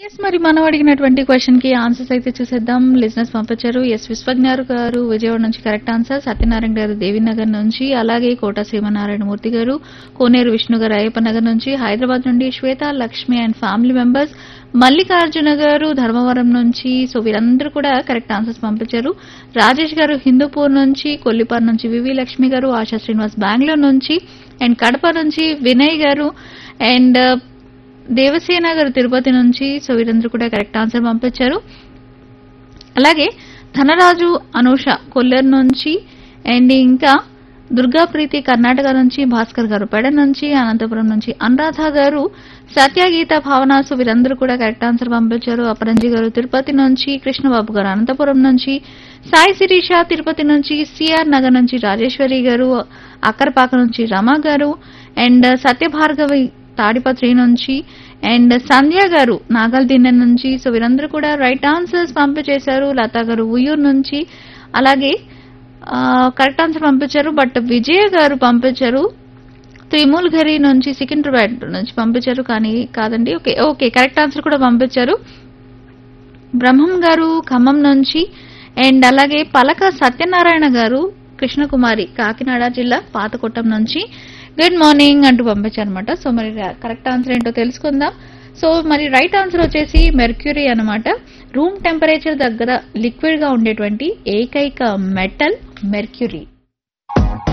yes మరి మనం అడిగినటువంటి క్వశ్చన్ కి ఆన్సర్స్ అయితే చూసేద్దాం లిజినెస్ పంపించారు ఎస్ విశ్వజ్ఞారు గారు విజయవాడ నుంచి కరెక్ట్ ఆన్సర్ సత్యనారాయణ గారు దేవీనగర్ నుంచి అలాగే కోట శ్రీమనారాయణమూర్తి గారు కోనేరు విష్ణు గారు అయ్యప్ప నగర్ నుంచి హైదరాబాద్ నుండి Shweta Lakshmi and family members Mallikarjuna గారు ధర్మవరం నుంచి సో వీరందరూ కూడా కరెక్ట్ ఆన్సర్స్ పంపించారు రాజేష్ గారు హిందూపూర్ నుంచి కొల్లిపార్ నుంచి వివి లక్ష్మి గారు ఆశా శ్రీనివాస్ బెంగళూరు నుంచి అండ్ కడప నుంచి వినయ్ గారు అండ్ దేవసేన గారు తిరుపతి నుంచి సో వీరందరూ కూడా కరెక్ట్ ఆన్సర్ పంపించారు అలాగే ధనరాజు అనూష కొల్లర్ నుంచి అండ్ ఇంకా దుర్గాప్రీతి కర్ణాటక నుంచి భాస్కర్ గారు పెడ నుంచి అనంతపురం నుంచి అనురాధ గారు సత్యగీత భావన సో వీరందరూ కూడా కరెక్ట్ ఆన్సర్ పంపించారు అపరంజి గారు తిరుపతి నుంచి కృష్ణబాబు గారు అనంతపురం నుంచి సాయి శిరీష తిరుపతి నుంచి సిఆర్ నగర్ నుంచి రాజేశ్వరి గారు అక్కరపాక నుంచి రమ గారు అండ్ సత్యభార్గవి తాడిపత్రి నుంచి అండ్ సంధ్య గారు నాగల్ దిన్నె నుంచి సో వీరందరూ కూడా రైట్ ఆన్సర్స్ పంపించేశారు లతా గారు ఉయ్యూరు నుంచి అలాగే కరెక్ట్ ఆన్సర్ పంపించారు బట్ విజయ గారు పంపించారు త్రిమూల్ఘరి నుంచి సికింద్రాబాద్ నుంచి పంపించారు కానీ కాదండి ఓకే ఓకే కరెక్ట్ ఆన్సర్ కూడా పంపించారు బ్రహ్మం గారు ఖమ్మం నుంచి అండ్ అలాగే పలక సత్యనారాయణ గారు కృష్ణకుమారి కాకినాడ జిల్లా పాతకొట్టం నుంచి గుడ్ మార్నింగ్ అంటూ పంపించారు అనమాట సో మరి కరెక్ట్ ఆన్సర్ ఏంటో తెలుసుకుందాం సో మరి రైట్ ఆన్సర్ వచ్చేసి మెర్క్యూరీ అన్నమాట రూమ్ టెంపరేచర్ దగ్గర లిక్విడ్ గా ఉండేటువంటి ఏకైక మెటల్ మెర్క్యూరీ